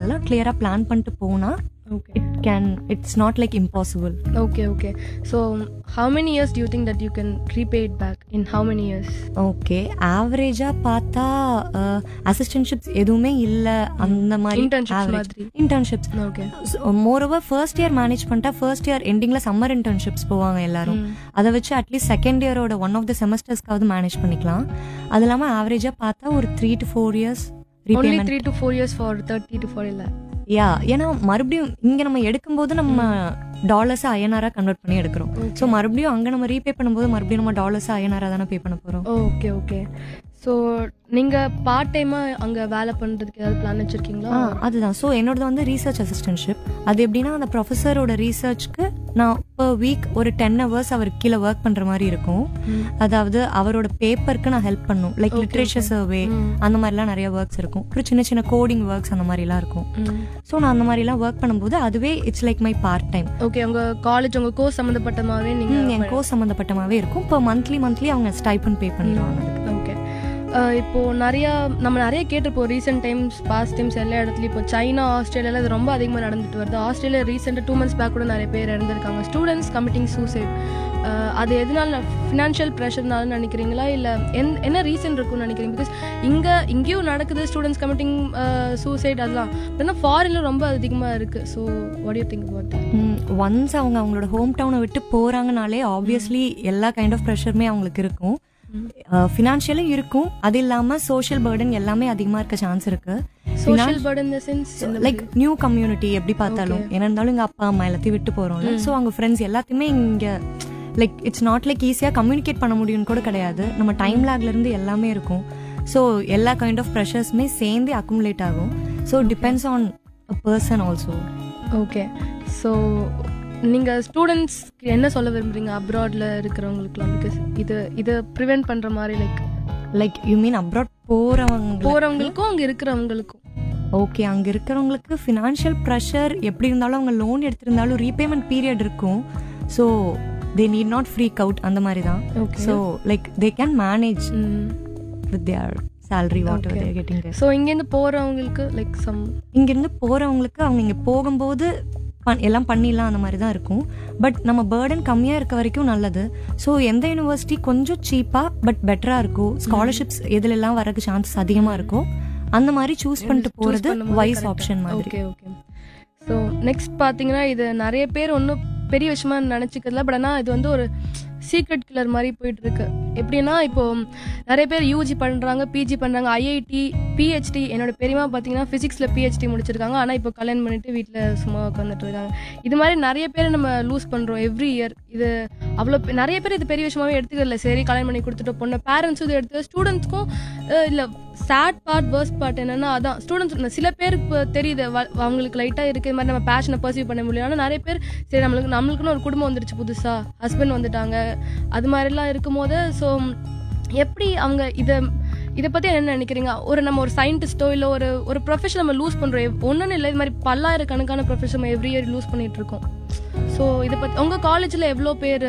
அதெல்லாம் கிளியரா பிளான் பண்ணிட்டு போனா okay it can it's not like impossible okay okay so how many years do you think that you can repay it back in how many years okay ஆவரேஜா பார்த்தா assistantships எதுவுமே இல்ல அந்த மாதிரி Internships மாதிரி. Internships okay more over first year manage பண்ணிட்டா first year எண்டிங்ல summer internships போவாங்க எல்லாரும் அதை வச்சு அட்லீஸ்ட் செகண்ட் இயரோட ஒன் ஆஃப் த செமஸ்டர்ஸ்க்காவது மேனேஜ் பண்ணிக்கலாம் அது இல்லாம ஆவரேஜா பார்த்தா ஒரு three to four years only repayment three to four years for thirty to four இல்லை யா ஏன்னா மறுபடியும் இங்க நம்ம எடுக்கும்போது நம்ம டாலர்ஸ் ஐஎன்ஆரா கன்வெர்ட் பண்ணி எடுக்கிறோம் ஸோ மறுபடியும் அங்க நம்ம ரீபே பண்ணும்போது மறுபடியும் நம்ம டாலர்ஸ் ஐஎன்ஆரா தானே பே பண்ண போறோம் ஓகே ஓகே ஸோ நீங்க பார்ட் டைமா அங்க வேலை பண்றதுக்கு ஏதாவது பிளான் வச்சிருக்கீங்களா ஆ அதுதான் ஸோ என்னோடது வந்து ரீசர்ச் அசிஸ்டன்ஷிப் அது எப்படின்னா அந்த ப்ரொஃபஸரோட ரீசர்ச்க்கு நான் per வீக் ஒரு டென் ஹவர்ஸ் அவர் கீழே ஒர்க் பண்ற மாதிரி இருக்கும் அதாவது அவரோட பேப்பருக்கு நான் ஹெல்ப் பண்ணும் லைக் லிட்ரேச்சர் சர்வே அந்த மாதிரிலாம் நிறைய ஒர்க்ஸ் இருக்கும் அப்புறம் சின்ன சின்ன கோடிங் ஒர்க்ஸ் அந்த மாதிரிலாம் இருக்கும் ஸோ நான் அந்த மாதிரிலாம் ஒர்க் பண்ணும்போது அதுவே it's like my part time okay உங்க காலேஜ் உங்க கோர்ஸ் சம்மந்தப்பட்டமாவே நீங்க என் கோர்ஸ் சம்மந்தப்பட்டமாவே இருக்கும் இப்போ மந்த்லி மந்த்லி அவங்க ஸ்டைப்பன் பே பண்ணிடுவாங்க அதுக்கு ஓகே இப்போ நிறைய நம்ம நிறைய கேட்டிருப்போம் ரீசெண்ட் டைம்ஸ் பாஸ்ட் டைம்ஸ் எல்லா இடத்துலையும் இப்போ சைனா ஆஸ்திரேலியால இது ரொம்ப அதிகமாக நடந்துட்டு வருது ஆஸ்திரேலியா ரீசெண்டாக டூ மந்த்ஸ் பேக் கூட நிறைய பேர் இறந்துருக்காங்க ஸ்டூடெண்ட்ஸ் கமிட்டிங் சூசைட் அது எதனால ஃபினான்ஷியல் ப்ரெஷர்னால நினைக்கிறீங்களா இல்லை என் என்ன ரீசன் இருக்கும்னு நினைக்கிறீங்க பிகாஸ் இங்கே இங்கேயும் நடக்குது ஸ்டூடெண்ட்ஸ் கமிட்டிங் சூசைட் அதெல்லாம் ஆனால் ஃபாரின்ல ரொம்ப அதிகமாக இருக்குது so what you think about once அவங்க அவங்களோட ஹோம் டவுனை விட்டு போறாங்கனாலே ஆப்வியஸ்லி எல்லா கைண்ட் ஆஃப் ப்ரெஷருமே அவங்களுக்கு இருக்கும் ஃபினான்ஷியலும் இருக்கும் அது இல்லாம சோஷியல் பர்டன் எல்லாமே அதிகமா இருக்க சான்ஸ் இருக்கு சோஷியல் பர்டன் இந்த சென்ஸ் லைக் நியூ கம்யூனிட்டி எப்படி பார்த்தாலும் என்ன இருந்தாலும் எங்க அப்பா அம்மா எல்லாத்தையும் விட்டு போறோம்ல ஸோ அவங்க ஃப்ரெண்ட்ஸ் எல்லாத்தையுமே இங்க லைக் இட்ஸ் நாட் லைக் ஈஸியா கம்யூனிகேட் பண்ண முடியும்னு கூட கிடையாது நம்ம டைம் லேக்ல இருந்து எல்லாமே இருக்கும் ஸோ எல்லா கைண்ட் ஆஃப் ப்ரெஷர்ஸுமே சேர்ந்து அக்குமுலேட் ஆகும் so depends on a person also okay so நீங்கள் ஸ்டூடெண்ட்ஸ்க்கு என்ன சொல்ல விரும்புறீங்க அப்ராட்ல இருக்கிறவங்களுக்குலாம் பிகாஸ் இது இதை ப்ரிவென்ட் பண்ணுற மாதிரி like like you mean abroad போறவங்க போகிறவங்களுக்கும் அங்கே இருக்கிறவங்களுக்கும் ஓகே அங்க இருக்கிறவங்களுக்கு ஃபினான்ஷியல் ப்ரெஷர் எப்படி இருந்தாலும் அவங்க லோன் எடுத்திருந்தாலும் ரீபேமெண்ட் பீரியட் இருக்கும் so they need not freak out அந்த மாதிரி தான் Okay. So like they can manage with their salary what Okay. They're getting so இங்கேருந்து போகிறவங்களுக்கு லைக் சம் இங்கிருந்து போறவங்களுக்கு அவங்க இங்க போகும்போது பண்- எல்லாம் பண்ணிடலாம் அந்த மாதிரி தான் இருக்கும் பட் நம்ம பேர்டன் கம்மியா இருக்க வரைக்கும் நல்லது ஸோ எந்த யூனிவர்சிட்டி கொஞ்சம் சீப்பா பட் பெட்டரா இருக்கும் ஸ்காலர்ஷிப்ஸ் எதுல எல்லாம் வரக்கு சான்சஸ் அதிகமா இருக்கோ அந்த மாதிரி சூஸ் பண்ணிட்டு போறது வைஸ் ஆப்ஷன் மாதிரி ஓகே ஓகே ஸோ நெக்ஸ்ட் பார்த்தீங்கன்னா இது நிறைய பேர் ஒன்றும் பெரிய விஷயமா நினச்சிக்கிறதுல பட் ஆனால் இது வந்து ஒரு சீக்ரெட் கில்லர் மாதிரி போயிட்டு இருக்கு எப்படின்னா இப்போ நிறைய பேர் யூஜி பண்ணுறாங்க பிஜி பண்ணுறாங்க ஐஐடி பிஹெச்டி என்னோட பெரியமா பார்த்தீங்கன்னா ஃபிசிக்ஸில் பிஹெச்டி முடிச்சிருக்காங்க ஆனால் இப்போ கல்யாணம் பண்ணிட்டு வீட்டில் சும்மா உட்காந்துட்டு இருக்காங்க இது மாதிரி நிறைய பேர் நம்ம லூஸ் பண்ணுறோம் எவ்ரி இயர் இது அவ்வளோ பெ- நிறைய பேர் இது பெரிய விஷயமாவே எடுத்துக்கல சரி கல்யாணம் பண்ணி கொடுத்துட்டு பொண்ணு பேரண்ட்ஸும் இது எடுத்து ஸ்டூடெண்ட்ஸ்க்கும் இல்லை சேட் பார்ட் வேர்ஸ்ட் பார்ட் என்னன்னா அதான் ஸ்டூடெண்ட்ஸ் சில பேருக்கு இப்போ தெரியுது வ- அவங்களுக்கு லைட்டாக இருக்கு இது மாதிரி நம்ம பேஷனை பர்சீவ் பண்ண முடியல ஆனால் நிறைய பேர் சரி நம்மளுக்கு நம்மளுக்குன்னு ஒரு குடும்பம் வந்துருச்சு புதுசா ஹஸ்பண்ட் வந்துட்டாங்க அது மாதிரிலாம் இருக்கும்போது ஸோ எப்படி அவங்க இதை இதை பற்றி என்ன நினைக்கிறீங்க ஒரு நம்ம ஒரு சயின்டிஸ்டோ இல்லை ஒரு ஒரு ப்ரொஃபஷன் நம்ம லூஸ் பண்ணுறோம் ஒன்றும் இல்லை இது மாதிரி பல்லாயிரக்கணக்கான ப்ரொஃபஷன் நம்ம எவ்ரி இயர் லூஸ் பண்ணிட்டு இருக்கோம் ஸோ இதை பற்றி உங்கள் காலேஜில் எவ்வளோ பேர்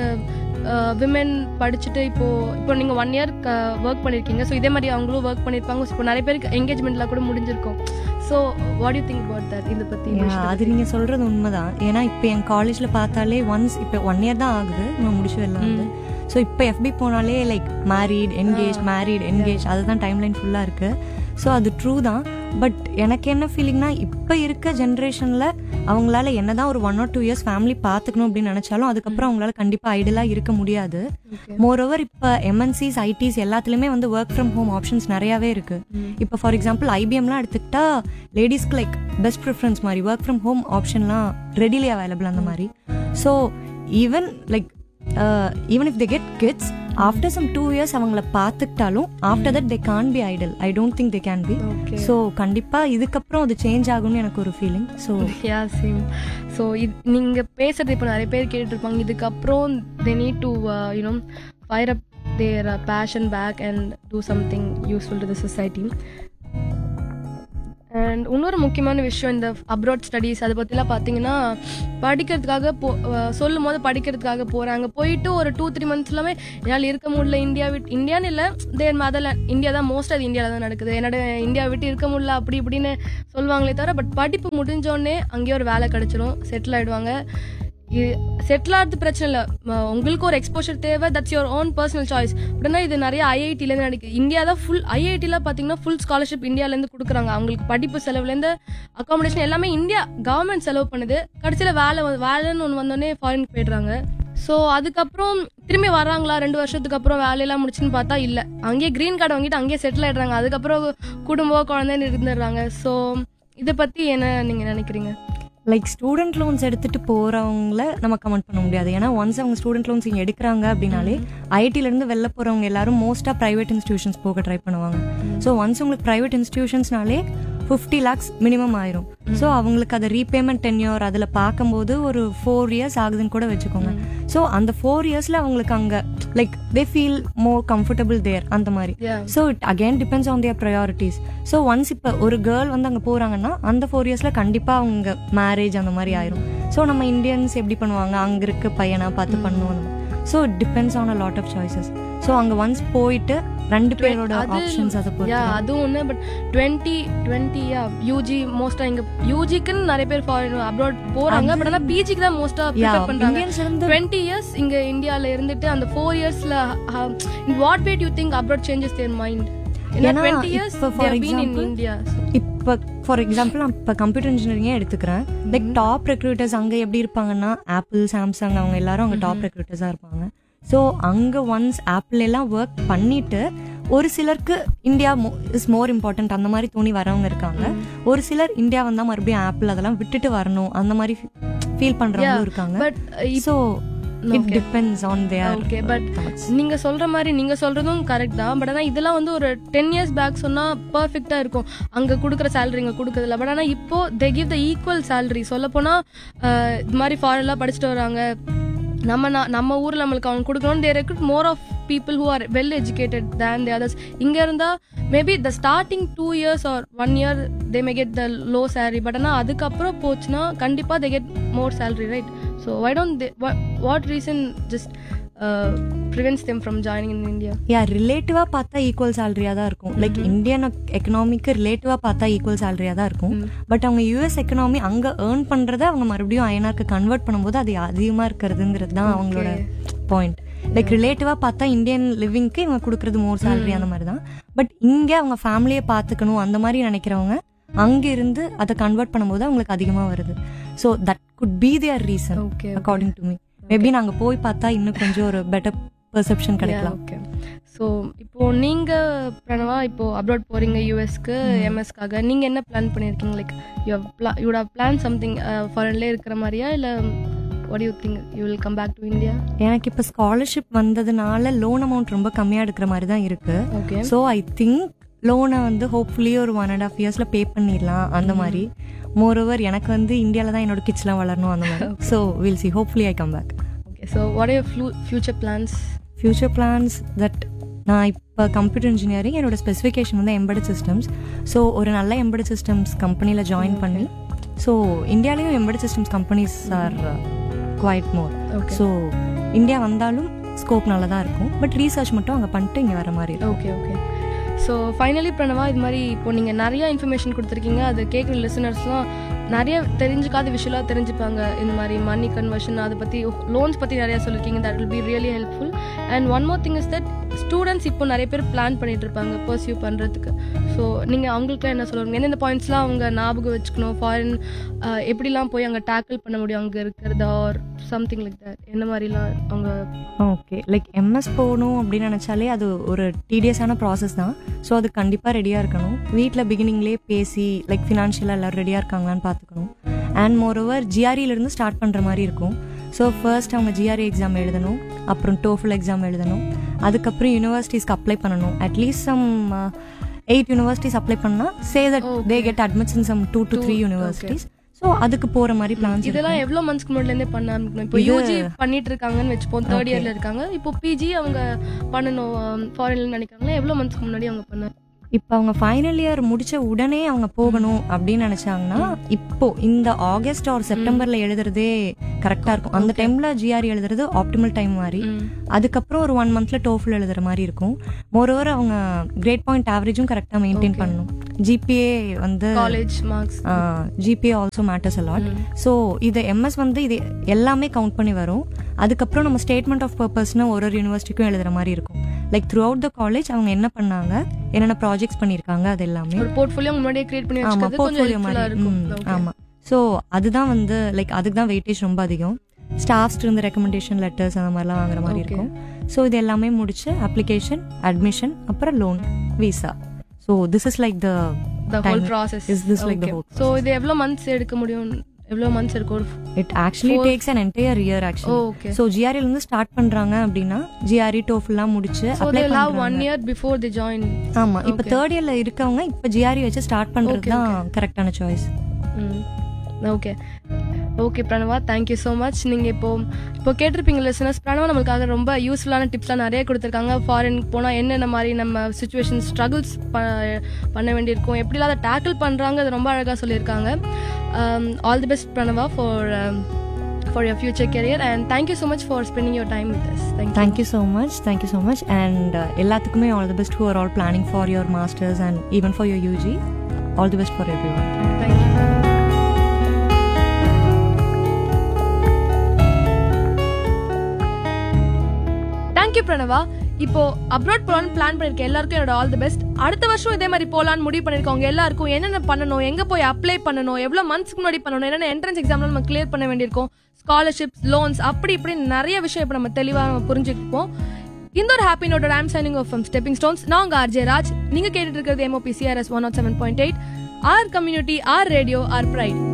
விமென் படிச்சுட்டு இப்போ இப்போ நீங்கள் ஒன் இயர் ஒர்க் பண்ணியிருக்கீங்க ஸோ இதே மாதிரி அவங்களும் ஒர்க் பண்ணியிருப்பாங்க இப்போ நிறைய பேருக்கு என்கேஜ்மெண்ட்லாம் கூட முடிஞ்சிருக்கும் so what you think about that இதை பற்றி Yeah, அது நீங்க சொல்றது உண்மைதான் ஏன்னா இப்போ என் காலேஜ்ல பார்த்தாலே ஒன்ஸ் இப்போ ஒன் இயர் தான் ஆகுது நான் முடிச்சு வெளில வந்து ஸோ இப்போ எஃபி போனாலே like married engage married engage அதுதான் டைம் லைன் ஃபுல்லாக இருக்கு ஸோ அது ட்ரூ தான் பட் எனக்கு என்ன ஃபீலிங்னா இப்போ இருக்க ஜென்ரேஷனில் அவங்களால என்னதான் ஒரு one or two years family பார்த்துக்கணும் அப்படின்னு நினைச்சாலும் அதுக்கப்புறம் அவங்களால கண்டிப்பாக ஐடியலாக இருக்க முடியாது மோர் ஓவர் இப்போ எம்என்சிஸ் ஐடிஸ் எல்லாத்துலேயுமே வந்து ஒர்க் ஃப்ரம் ஹோம் ஆப்ஷன்ஸ் நிறையாவே இருக்கு இப்போ ஃபார் எக்ஸாம்பிள் ஐபிஎம்லாம் எடுத்துக்கிட்டா லேடிஸ்க்கு லைக் பெஸ்ட் ப்ரிஃபரன்ஸ் மாதிரி ஒர்க் ஃப்ரம் ஹோம் ஆப்ஷன்லாம் ரெடிலி அவைலபிள் அந்த மாதிரி so even like even if they get kids after some two years அவங்கள பார்த்துக்கிட்டாலும் after that they can be idle I don't think they can be okay so கண்டிப்பாக இதுக்கப்புறம் அது change ஆகும்னு எனக்கு ஒரு feeling so yeah same so இது நீங்கள் பேசுறது இப்போ நிறைய பேர் கேட்டுட்டு இருப்பாங்க இதுக்கப்புறம் they need to you know fire up their passion back and do something useful to the society and இன்னொரு முக்கியமான விஷயம் இந்த அப்ராட் ஸ்டடீஸ் அதை பற்றிலாம் பார்த்தீங்கன்னா படிக்கிறதுக்காக போ அஹ் சொல்லும் போது படிக்கிறதுக்காக போகிறாங்க போயிட்டு ஒரு டூ த்ரீ மந்த்ஸ் எல்லாமே என்னால் இருக்க முடியல இந்தியா விட்டு இந்தியான்னு இல்லை தேர் அதில் இந்தியா தான் மோஸ்ட் அது இந்தியாவில் தான் நடக்குது என்னோட இந்தியா விட்டு இருக்க முடியல அப்படி இப்படின்னு சொல்லுவாங்களே தவிர பட் படிப்பு முடிஞ்சோடனே அங்கேயே ஒரு வேலை கிடச்சிரும் செட்டில் ஆகிடுவாங்க செட்டில் ஆகிறது பிரச்சனை இல்லை உங்களுக்கு ஒரு எக்ஸ்போஷர் தேவை that's your own personal choice அப்படின்னா இது நிறைய ஐஐடிலேருந்து நடக்குது இந்தியா தான் ஃபுல் ஐஐடியில் பார்த்தீங்கன்னா ஃபுல் ஸ்காலர்ஷிப் இந்தியாவிலேருந்து கொடுக்குறாங்க அவங்களுக்கு படிப்பு செலவுலேருந்து அகாமடேஷன் எல்லாமே இந்தியா கவர்மெண்ட் செலவு பண்ணுது கடைசியில் வேலை வ- வேலைன்னு ஒன்று வந்தோடனே ஃபாரினுக்கு போயிடுறாங்க ஸோ அதுக்கப்புறம் திரும்பி வராங்களா ரெண்டு வருஷத்துக்கு அப்புறம் வேலையெல்லாம் முடிச்சுன்னு பார்த்தா இல்லை அங்கேயே க்ரீன் கார்டு வாங்கிட்டு அங்கேயே செட்டில் ஆயிடுறாங்க அதுக்கப்புறம் குடும்பம் குழந்தைன்னு இருந்துடுறாங்க ஸோ இதை பற்றி என்ன நீங்கள் நினைக்கிறீங்க லைக் ஸ்டூடெண்ட் லோன்ஸ் எடுத்துட்டு போறவங்கள நம்ம கமெண்ட் பண்ண முடியாது ஏன்னா ஒன்ஸ் அவங்க ஸ்டூடெண்ட் லோன்ஸ் இங்க எடுக்கிறாங்க அப்படின்னாலே ஐடில இருந்து வெளில போறவங்க எல்லாரும் மோஸ்டா பிரைவேட் இன்ஸ்டிடியூஷன்ஸ் போக ட்ரை பண்ணுவாங்க ஸோ ஒன்ஸ் உங்களுக்கு பிரைவேட் இன்ஸ்டிடியூஷன்ஸ்னாலே ஃபிஃப்டி லேக்ஸ் மினிமம் ஆயிரும் ஸோ அவங்களுக்கு அதை ரீபேமெண்ட் டென்யூர் அதில் பார்க்கும்போது ஒரு ஃபோர் இயர்ஸ் ஆகுதுன்னு கூட வச்சுக்கோங்க ஸோ அந்த ஃபோர் இயர்ஸ்ல அவங்களுக்கு அங்க like they feel more comfortable there அந்த மாதிரி Yeah. So it again depends on their priorities so once இப்போ ஒரு கேர்ள் வந்து அங்கே போகிறாங்கன்னா அந்த ஃபோர் இயர்ஸில் கண்டிப்பாக அவங்க மேரேஜ் அந்த மாதிரி ஆயிரும் ஸோ நம்ம இந்தியன்ஸ் எப்படி பண்ணுவாங்க அங்கே இருக்க பையனா பார்த்து பண்ணுவோம் so it depends on a lot of choices so அங்கே ஒன்ஸ் போயிட்டு ரெண்டு பேரோட அது- ஆப்ஷன்ஸ் அதை யா பொறுத்து அதுவும் ஒன்று but twenty twenty yeah UG மோஸ்டா இங்க யூஜிக்குன்னு நிறைய பேர் ஃபாரின் அப்ராட் போறாங்க பட் ஆனால் பிஜிக்கு தான் மோஸ்டா Yeah, ப்ரிப்பேர் பண்றாங்க Indians இருந்து டுவெண்ட்டி இயர்ஸ் இங்க இந்தியால இருந்துட்டு அந்த ஃபோர் இயர்ஸ்ல in what what you think abroad changes their mind ஏன்னா ஏன்னா டுவெண்ட்டி இயர்ஸ் இப்ப for been in example- India இப்போ ஃபார் எக்ஸாம்பிள் நான் இப்போ கம்ப்யூட்டர் இன்ஜினியரிங்கே எடுத்துக்கிறேன் லைக் டாப் ரெக்ரூட்டர்ஸ் அங்கே எப்படி இருப்பாங்கன்னா ஆப்பிள் சாம்சங் அவங்க எல்லாரும் அங்கே டாப் ரெக்ரூட்டர்ஸாக இருப்பாங்க ஸோ அங்கே ஒன்ஸ் ஆப்பிள் எல்லாம் ஒர்க் பண்ணிட்டு ஒரு சிலருக்கு இந்தியா இஸ் மோர் இம்பார்ட்டன்ட் அந்த மாதிரி தோணி வரவங்க இருக்காங்க ஒரு சிலர் இந்தியா வந்தால் மறுபடியும் ஆப்பிள் அதெல்லாம் விட்டுட்டு வரணும் அந்த மாதிரி ஃபீல் பண்ணுறவங்களும் இருக்காங்க but so it depends on their okay but நீங்க சொல்ற மாதிரி நீங்க சொல்றதும் கரெக்ட் தான் பட் ஆனா இதெல்லாம் வந்து ஒரு டென் இயர்ஸ் பேக் சொன்னா பர்ஃபெக்டா இருக்கும் அங்க கொடுக்குற சேலரி இங்க கொடுக்கறதில்ல பட் ஆனா இப்போ they give the equal salary சொல்ல போனா அஹ், இது மாதிரி ஃபாரின்லாம் படிச்சுட்டு வராங்க நம்ம நா- நம்ம ஊர்ல நம்மளுக்கு அவங்க கொடுக்கணும் they recruit more of people who are well educated than the others இங்க இருந்தா maybe the starting two years or one year they may get the low salary but ஆனால் அதுக்கப்புறம் போச்சுன்னா கண்டிப்பா they get more salary right so why don't what reason just prevents them from joining in India yeah ரிலேட்டிவா பார்த்தா equal சேலரியா தான் இருக்கும் like Indian economic ரிலேட்டிவா பார்த்தா equal சேலரியா தான் இருக்கும் பட் அவங்க யூஎஸ் எக்கனாமி அங்க ஏர்ன் பண்றத அவங்க மறுபடியும் ஐஎன்ஆருக்கு கன்வெர்ட் பண்ணும்போது அது அதிகமா இருக்கிறதுங்கிறது தான் அவங்களோட பாயிண்ட் லைக் ரிலேட்டிவா பார்த்தா இந்தியன் லிவிங்க்கு இவங்க கொடுக்கறது மோர் சேலரி அந்த மாதிரி தான் பட் இங்க அவங்க ஃபேமிலியை பார்த்துக்கணும் அந்த மாதிரி நினைக்கிறவங்க அங்க இருந்து அதை கன்வெர்ட் பண்ணும்போது அவங்களுக்கு அதிகமா வருது so that could be their reason okay according to me maybe நாங்க போய் பார்த்தா இன்னும் கொஞ்சம் ஒரு பெட்டர் பெர்செப்ஷன் கிடைக்கலாம் ஓகே ஸோ இப்போ நீங்க பிரணவா இப்போ அப்ராட் போறீங்க யூஎஸ்க்கு எம்எஸ்க்காக நீங்க என்ன பிளான் பண்ணிருக்கீங்க like you you have plan something ஃபாரின்லேயே இருக்கிற மாதிரியா இல்ல what you think you will come back to India எனக்கு இப்போ ஸ்காலர்ஷிப் வந்ததுனால லோன் அமௌண்ட் ரொம்ப கம்மியாக எடுக்கிற மாதிரி தான் இருக்கு ஓகே ஸோ ஐ திங்க் லோனை வந்து ஹோப்ஃபுல்லி ஒரு ஒன் அண்ட் ஆஃப் இயர்ஸில் பே பண்ணிடலாம் அந்த மாதிரி மோரோவர் எனக்கு வந்து இந்தியாவில் தான் என்னோட கிட்ஸ்லாம் வளரணும் அந்த மாதிரி so will see hopefully I come back okay so what your future plans future plans that நான் இப்போ கம்ப்யூட்டர் இன்ஜினியரிங் என்னோட ஸ்பெசிஃபிகேஷன் வந்து எம்பெடட் சிஸ்டம்ஸ் ஸோ ஒரு நல்ல எம்பெடட் சிஸ்டம்ஸ் கம்பெனியில் ஜாயின் பண்ணி ஸோ இந்தியாலேயும் embedded systems companies are quite more Okay. So India வந்தாலும் ஸ்கோப் நல்லா தான் இருக்கும் பட் ரீசர்ச் மட்டும் அங்கே பண்ணிட்டு இங்கே வர மாதிரி இருக்கும் okay okay so finally Pranava இது மாதிரி இப்போ நீங்கள் நிறைய இன்ஃபர்மேஷன் கொடுத்துருக்கீங்க அது கேட்குற லிசனர்ஸ்லாம் நிறைய தெரிஞ்சுக்காத விஷயம்லாம் தெரிஞ்சுப்பாங்க இந்த மாதிரி மணி கன்வர்ஷன் அதை பற்றி லோன்ஸ் பற்றி நிறைய சொல்லியிருக்கீங்க that will be really helpful and one more thing is that students இப்போ நிறைய பேர் பிளான் பண்ணிட்டு இருப்பாங்க பர்சியூ பண்ணுறதுக்கு ஸோ நீங்கள் அவங்களுக்குலாம் என்ன சொல்லுவாங்க எந்தெந்த பாயிண்ட்ஸ்லாம் அவங்க ஞாபகம் வச்சுக்கணும் ஃபாரின் எப்படிலாம் போய் அங்கே டேக்கிள் பண்ண முடியும் அங்கே இருக்கிறதா ஆர் சம்திங் லைக் தட் என்ன மாதிரிலாம் அவங்க ஓகே லைக் எம்எஸ் போகணும் அப்படின்னு நினச்சாலே அது ஒரு டீடியஸான ப்ராசஸ் தான் ஸோ அது கண்டிப்பாக ரெடியாக இருக்கணும் வீட்டில் பிகினிங்லேயே பேசி லைக் ஃபினான்ஷியலாக எல்லோரும் ரெடியாக இருக்காங்களான்னு பார்த்துக்கணும் அண்ட் மோரோவர் ஜிஆர்இலேருந்து ஸ்டார்ட் பண்ணுற மாதிரி இருக்கும் ஸோ ஃபர்ஸ்ட் அவங்க ஜிஆர்இ எக்ஸாம் எழுதணும் அப்புறம் டோஃபுல் எக்ஸாம் எழுதணும் அதுக்கப்புறம் யூனிவர்சிட்டிஸ்க்கு அப்ளை பண்ணணும் at least some eight universities apply பண்ணால் say that they get admission some two to three universities so அதுக்கு போகிற மாதிரி பிளான்ஸ் இதெல்லாம் எவ்வளவு மந்த்ஸ்க்கு முன்னாடில பண்ண ஆரம்பிக்கணும் இப்போ யூஜி பண்ணிட்டு இருக்காங்கன்னு வச்சுப்போம் தேர்ட் இயர்ல இருக்காங்க இப்போ பிஜி அவங்க பண்ணணும் ஃபாரின்ல நினைக்கிறாங்களா எவ்வளவு மந்த்ஸ்க்கு முன்னாடி அவங்க பண்ண இப்போ அவங்க ஃபைனல் இயர் முடிச்ச உடனே அவங்க போகணும் அப்படின்னு நினைச்சாங்கன்னா இப்போ இந்த ஆகஸ்ட் ஆர் செப்டம்பர்ல எழுதுறதே கரெக்டா இருக்கும் அந்த டைம்ல ஜிஆர் எழுதுறது ஆப்டிமல் டைம் மாதிரி ம். அதுக்கப்புறம் ஒரு ஒன் மந்த்ல டோஃபில் எழுதுற மாதிரி இருக்கும் மோரோவர் அவங்க கிரேட் பாயிண்ட் ஆவரேஜும் கரெக்டா மெயின்டைன் பண்ணணும் ஜிபிஏ வந்து college marks GPA also matters a lot so இது எம்எஸ் வந்து இது எல்லாமே கவுண்ட் பண்ணி வரும் அதுக்கப்புறம் நம்ம ஸ்டேட்மெண்ட் ஆஃப் பர்பஸ்னு ஒரு ஒரு யூனிவர்சிட்டிக்கும் எழுதுற மாதிரி இருக்கும் like throughout the college அவங்க என்ன பண்ணாங்க என்னென்ன ப்ராஜெக்ட்ஸ் பண்ணியிருக்காங்க அது எல்லாமே ஒரு போர்ட்ஃபோலியோ முன்னாடியே கிரியேட் பண்ணி ஆமா வச்சுக்கிறது கொஞ்சம் போர்ட்ஃபோலியோ ஹெல்ப்ஃபுல்லா மாதிரி இருக்கும் ம், Okay. ஆமா ஸோ அதுதான் வந்து லைக் அதுக்கு தான் வெயிட்டேஜ் ரொம்ப அதிகம் ஸ்டாஃப்ஸ்ட்டு இருந்து ரெக்கமெண்டேஷன் லெட்டர்ஸ் அந்த மாதிரிலாம் வாங்குற மாதிரி Okay. இருக்கும் ஸோ இது எல்லாமே முடிச்சு அப்ளிகேஷன் அட்மிஷன் அப்புறம் loan visa so this is like the the whole Time process is this like the whole so இது எவ்வளவு months எடுக்க முடியும் எவ்வளவு months எடுக்கும் ஒரு it actually takes an entire year actually okay so ஜிஆர்இல இருந்து ஸ்டார்ட் பண்றாங்க அப்படின்னா ஜிஆர்இ டோஃபுல்லாம் முடிச்சு so apply they have one பண்றாங்க year before they join ஆமா இப்போ தேர்ட் இயர்ல இருக்கவங்க இப்போ ஜிஆர்இ வச்சு ஸ்டார்ட் பண்றது Okay, தான் கரெக்டான choice okay okay Pranava thank you so much நீங்கள் இப்போ இப்போ கேட்டிருப்பீங்க லிசனர்ஸ் பிரணவா நம்மளுக்காக ரொம்ப யூஸ்ஃபுல்லான டிப்ஸ்லாம் நிறைய கொடுத்துருக்காங்க ஃபாரின் போனால் என்னென்ன மாதிரி நம்ம சுச்சுவேஷன் ஸ்ட்ரகிள்ஸ் பண்ண வேண்டியிருக்கும் எப்படிலாம் அதை டேக்கிள் பண்ணுறாங்க அது ரொம்ப அழகாக சொல்லியிருக்காங்க all the best Pranava for for your future career and thank you so much for spending your time with us thank you thank you so much thank you so much and எல்லாத்துக்குமே all the best who are all planning for your masters and even for your UG all the best for everyone thank you thank you Pranava இப்போ abroad போலான்னு plan பண்ணிருக்கேன் எல்லாருக்கும் என்னோட all the best அடுத்த வருஷம் இதே மாதிரி போலான்னு முடிவு பண்ணிருக்கவங்க எல்லாருக்கும் என்னென்ன பண்ணணும் எங்க போய் அப்ளை பண்ணணும் எவ்வளவு மந்த்ஸ்க்கு முன்னாடி பண்ணணும் என்னென்ன என்ட்ரன்ஸ் எக்ஸாம்ல நம்ம கிளியர் பண்ண வேண்டியிருக்கும் ஸ்காலர்ஷிப்ஸ் லோன்ஸ் அப்படி இப்படி நிறைய விஷயம் இப்போ நம்ம தெளிவா நம்ம புரிஞ்சுக்கிப்போம் இந்த ஒரு ஹாப்பி நோட்டோட I'm signing off stepping stones நான் உங்க ஆர்ஜே ராஜ் நீங்க கேட்டுட்டு இருக்கிறது MOP CRS one nought seven point eight our community our radio our bright